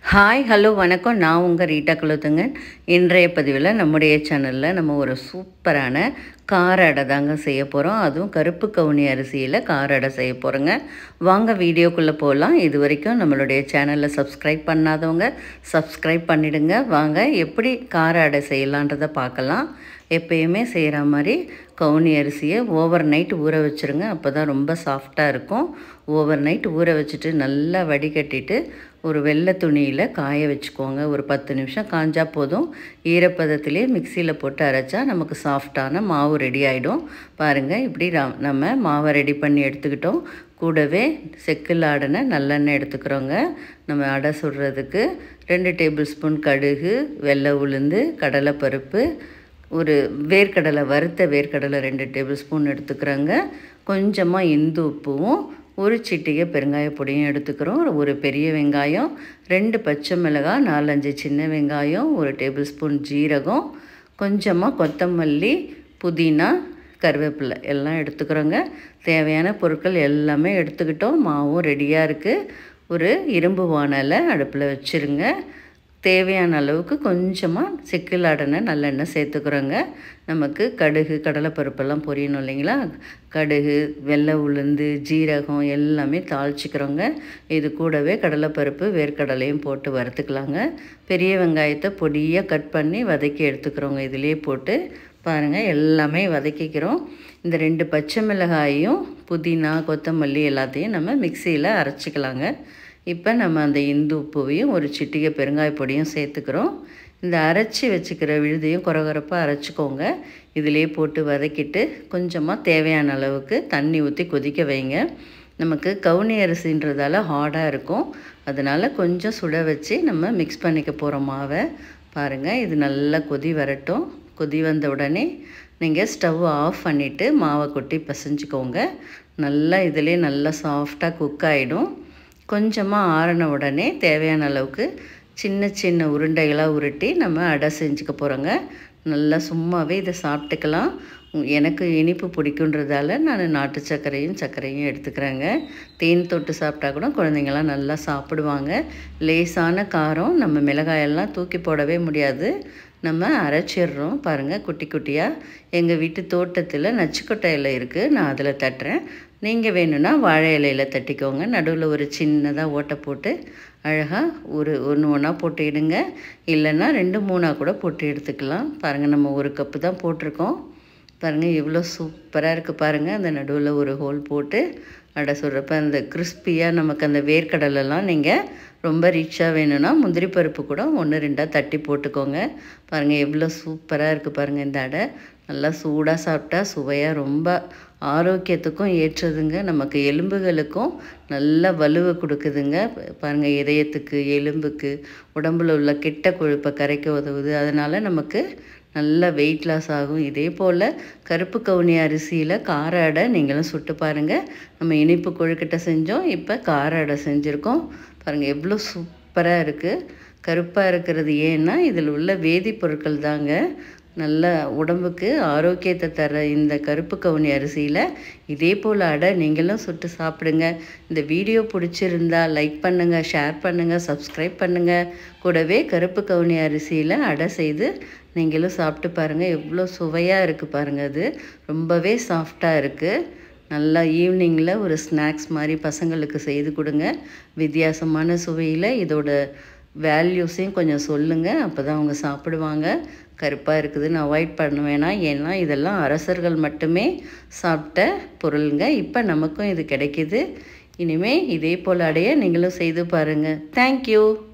hi hello வணக்கம் நான் உங்கள் ரீட்டா குலத்துங்கன் இன்றைய பதிவில் நம்முடைய சேனலில் நம்ம ஒரு சூப்பரான கார அடை தாங்க செய்ய போகிறோம் அதுவும் கருப்பு கவுனி அரிசியில் கார அடை செய்ய போகிறோங்க வாங்க வீடியோக்குள்ளே போகலாம் இது வரைக்கும் நம்மளுடைய சேனலில் சப்ஸ்கிரைப் பண்ணாதவங்க சப்ஸ்கிரைப் பண்ணிடுங்க வாங்க எப்படி கார அடை செய்யலான்றதை பார்க்கலாம் எப்பயுமே செய்கிற மாதிரி கவுனி அரிசியை ஓவர் நைட் ஊற வச்சுருங்க அப்போ தான் ரொம்ப சாஃப்டாக இருக்கும் ஓவர் நைட் ஊற வச்சுட்டு நல்லா வடிகட்டிட்டு ஒரு வெள்ளை துணியில் காய வச்சுக்கோங்க ஒரு பத்து நிமிஷம் காஞ்சா போதும் ஈரப்பதத்திலே மிக்சியில் போட்டு அரைச்சா நமக்கு சாஃப்டான மாவு ரெடி ஆகிடும் பாருங்கள் இப்படி ர- நம்ம மாவை ரெடி பண்ணி எடுத்துக்கிட்டோம் கூடவே செக்கில் ஆடின நல்லெண்ணெய் எடுத்துக்கிறோங்க நம்ம அடை சுடுறதுக்கு ரெண்டு டேபிள் ஸ்பூன் கடுகு வெள்ளை உளுந்து கடலைப்பருப்பு ஒரு வேர்க்கடலை வறுத்த வேர்க்கடலை ரெண்டு டேபிள் ஸ்பூன் எடுத்துக்கிறோங்க கொஞ்சமாக இந்து உப்பும் ஒரு சிட்டிகை பெருங்காய பொடியும் எடுத்துக்கிறோம் ஒரு பெரிய வெங்காயம் ரெண்டு பச்சை மிளகாய் நாலஞ்சு சின்ன வெங்காயம் ஒரு டேபிள் ஸ்பூன் ஜீரகம் கொஞ்சமாக கொத்தமல்லி புதினா கருவேப்பிலை எல்லாம் எடுத்துக்கிறோங்க தேவையான பொருட்கள் எல்லாமே எடுத்துக்கிட்டோம் மாவும் ரெடியாக இருக்குது ஒரு இரும்பு வானலை அடுப்பில் வச்சுருங்க தேவையான அளவுக்கு கொஞ்சமாக சிக்கில் ஆடின நல்லெண்ணெய் சேர்த்துக்கிறோங்க நமக்கு கடுகு கடலைப்பருப்பெல்லாம் பொரியணும் இல்லைங்களா கடுகு வெள்ளை உளுந்து ஜீரகம் எல்லாமே தாளிச்சிக்கிறோங்க இது கூடவே கடலைப்பருப்பு வேர்க்கடலையும் போட்டு வறுத்துக்கலாங்க பெரிய வெங்காயத்தை பொடியாக கட் பண்ணி வதக்கி எடுத்துக்கிறோங்க இதிலே போட்டு பாருங்கள் எல்லாமே வதக்கிக்கிறோம் இந்த ரெண்டு பச்சை மிளகாயும் புதினா கொத்தமல்லி எல்லாத்தையும் நம்ம மிக்சியில் அரைச்சிக்கலாங்க இப்போ நம்ம அந்த இந்து உப்புவையும் ஒரு சிட்டிகை பெருங்காய பொடியும் சேர்த்துக்கிறோம் இந்த அரைச்சி வச்சுக்கிற விழுதையும் குறகுறப்பாக அரைச்சிக்கோங்க இதிலே போட்டு வதக்கிட்டு கொஞ்சமாக தேவையான அளவுக்கு தண்ணி ஊற்றி கொதிக்க வைங்க நமக்கு கவுனி அரிசின்றதால ஹார்டாக இருக்கும் அதனால் கொஞ்சம் சுட வச்சு நம்ம மிக்ஸ் பண்ணிக்க போகிறோம் மாவை பாருங்கள் இது நல்லா கொதி வரட்டும் கொதி வந்த உடனே நீங்கள் ஸ்டவ் ஆஃப் பண்ணிவிட்டு மாவை கொட்டி பிசைஞ்சுக்கோங்க நல்லா இதிலே நல்லா சாஃப்டாக குக் ஆகிடும் கொஞ்சமாக ஆறின உடனே தேவையான அளவுக்கு சின்ன சின்ன உருண்டைகளாக உருட்டி நம்ம அடை செஞ்சுக்க போகிறோங்க நல்லா சும்மாவே இதை சாப்பிட்டுக்கலாம் உ- எனக்கு இனிப்பு பிடிக்குன்றதால நான் நாட்டு சர்க்கரையும் சர்க்கரையும் எடுத்துக்கிறேங்க தேன் தொட்டு சாப்பிட்டா கூட குழந்தைங்களாம் நல்லா சாப்பிடுவாங்க லேசான காரம் நம்ம மிளகாயெல்லாம் தூக்கி போடவே முடியாது நம்ம அரைச்சிடுறோம் பாருங்கள் குட்டி குட்டியாக எங்கள் வீட்டு தோட்டத்தில் நச்சுக்கொட்டை இலை இருக்குது நான் அதில் தட்டுறேன் நீங்கள் வேணும்னா வாழை இலையில் தட்டிக்கோங்க நடுவில் ஒரு சின்னதாக ஓட்டை போட்டு அழகாக ஒரு ஒன்று ஒன்றா போட்டு இடுங்க இல்லைன்னா ரெண்டு மூணாக கூட போட்டு எடுத்துக்கலாம் பாருங்கள் நம்ம ஒரு கப்பு தான் போட்டிருக்கோம் பாருங்கள் எவ்வளோ சூப்பராக இருக்குது பாருங்கள் அந்த நடுவில் ஒரு ஹோல் போட்டு அடை சுடுறப்ப அந்த கிறிஸ்பியாக நமக்கு அந்த வேர்க்கடலெல்லாம் நீங்கள் ரொம்ப ரிச்சாக வேணும்னா முந்திரி பருப்பு கூட ஒன்று ரெண்டாக தட்டி போட்டுக்கோங்க பாருங்கள் எவ்வளோ சூப்பராக இருக்குது பாருங்கள் இந்த அடை நல்லா சூடாக சாப்பிட்டா சுவையாக ரொம்ப ஆரோக்கியத்துக்கும் ஏற்றதுங்க நமக்கு எலும்புகளுக்கும் நல்ல வலுவை கொடுக்குதுங்க பாருங்கள் இதயத்துக்கு எலும்புக்கு உடம்புல உள்ள கெட்ட கொழுப்பை கரைக்க உதவுது அதனால் நமக்கு நல்ல வெயிட் லாஸ் ஆகும் இதே போல் கருப்பு கவுனி அரிசியில் கார அடை நீங்களும் சுட்டு பாருங்கள் நம்ம இனிப்பு கொழுக்கட்டை செஞ்சோம் இப்போ கார அடை செஞ்சுருக்கோம் பாருங்கள் எவ்வளோ சூப்பராக இருக்குது கருப்பாக இருக்கிறது ஏன்னா இதில் உள்ள வேதிப்பொருட்கள் தாங்க நல்ல உடம்புக்கு ஆரோக்கியத்தை தர இந்த கருப்பு கவுனி அரிசியில் இதே போல் அடை நீங்களும் சுட்டு சாப்பிடுங்க இந்த வீடியோ பிடிச்சிருந்தா லைக் பண்ணுங்கள் ஷேர் பண்ணுங்கள் சப்ஸ்கிரைப் பண்ணுங்கள் கூடவே கருப்பு கவுனி அரிசியில் அடை செய்து நீங்களும் சாப்பிட்டு பாருங்கள் எவ்வளோ சுவையாக இருக்குது பாருங்கள் அது ரொம்பவே சாஃப்டாக இருக்குது நல்லா ஈவினிங்கில் ஒரு ஸ்நாக்ஸ் மாதிரி பசங்களுக்கு செய்து கொடுங்க வித்தியாசமான சுவையில் இதோட வேல்யூஸையும் கொஞ்சம் சொல்லுங்கள் அப்போ தான் அவங்க சாப்பிடுவாங்க கருப்பாக இருக்குதுன்னு அவாய்ட் பண்ண வேணாம் ஏன்னா இதெல்லாம் அரசர்கள் மட்டுமே சாப்பிட்ட பொருளுங்க இப்போ நமக்கும் இது கிடைக்கிது இனிமேல் இதே போல் அடைய நீங்களும் செய்து பாருங்கள் தேங்க்யூ